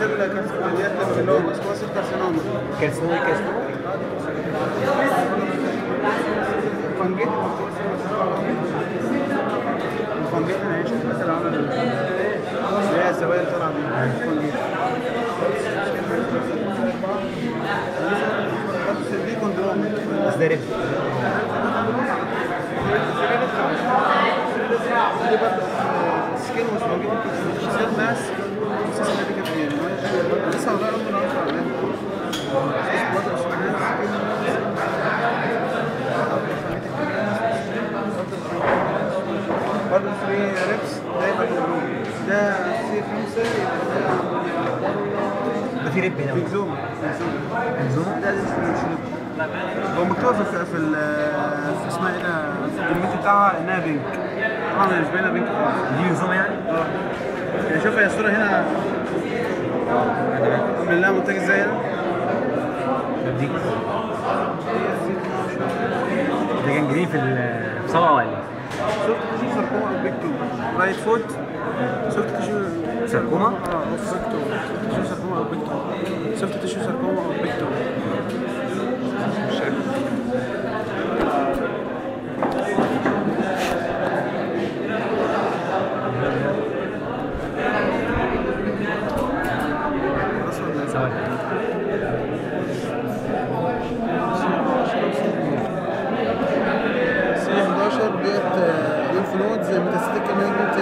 célula carcinoma, papiloma, squamous carcinoma. كارسينوما إيه كارسينوما فنجيت فنجيت انا عشت مثلا عمل اللي هي الزوايا اللي طالعه من فنجيت دي كوندروم بس ده رب دي برضه سكين مش موجود في شخصيات ناس اساسا دي كانت يعني لسه والله عمري ما اعرف عليها برضه برضه في ريبس ده يبقى كوندروم ده سي خمسة ده في رب هنا بيكزوما منظومة ده اسمه مش ريب هو مكتوب في في ال في اسمها ايه ده في الكلمات بتاعها انها بينك طبعا هي مش باينه بينك خالص دي منظومة يعني اه يعني شوف هي الصوره هنا عامل لها منتج ازاي هنا دي ده كان جرين في الصبع ولا ايه؟ سوفت تيشو ساركوما او بيك تو رايت فوت سوفت تيشو ساركوما؟ اه او بيك تو سوفت تيشو ساركوما او بيك تو سوفت تيشو ساركوما او بيك تو مش عارف خلاص ولا إيه؟ ثواني سي 11 ديت لينف نودز ميتاستيك مانجمنت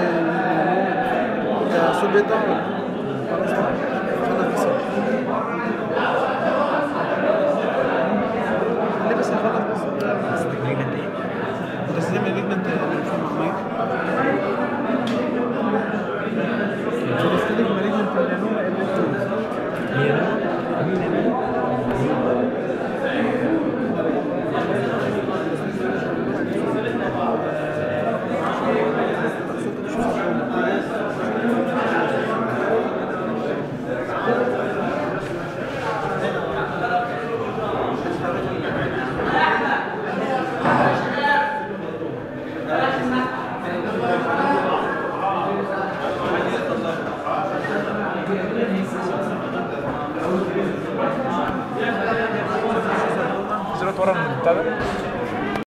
كسول بيتا خلاص طبعا خلينا في السؤال. ليه بس خلاص بس بس تكنيك انت ايه؟ متسلم الجيجمنت مش مع مايك متسلم مالجمنت ميلانوما الليمفوز هي ده؟ مين ده؟ زرت ورا من البتاع ده